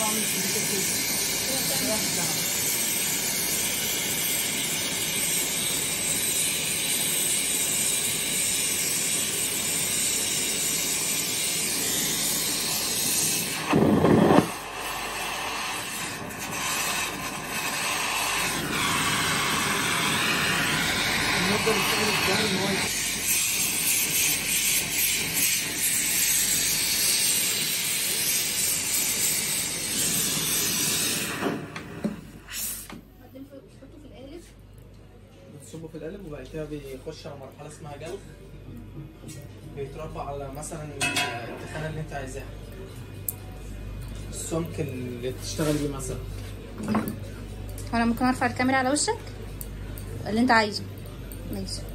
نفضل نشتغل ازاي ان هو بعدين بتحطه في القالب بتصبه في القالب وبعد كده بيخش على مرحله اسمها جلد بيتربى على مثلا التخانه اللي انت عايزاها السمك اللي تشتغل بيه مثلا وانا ممكن ارفع الكاميرا على وشك اللي انت عايزه ماشي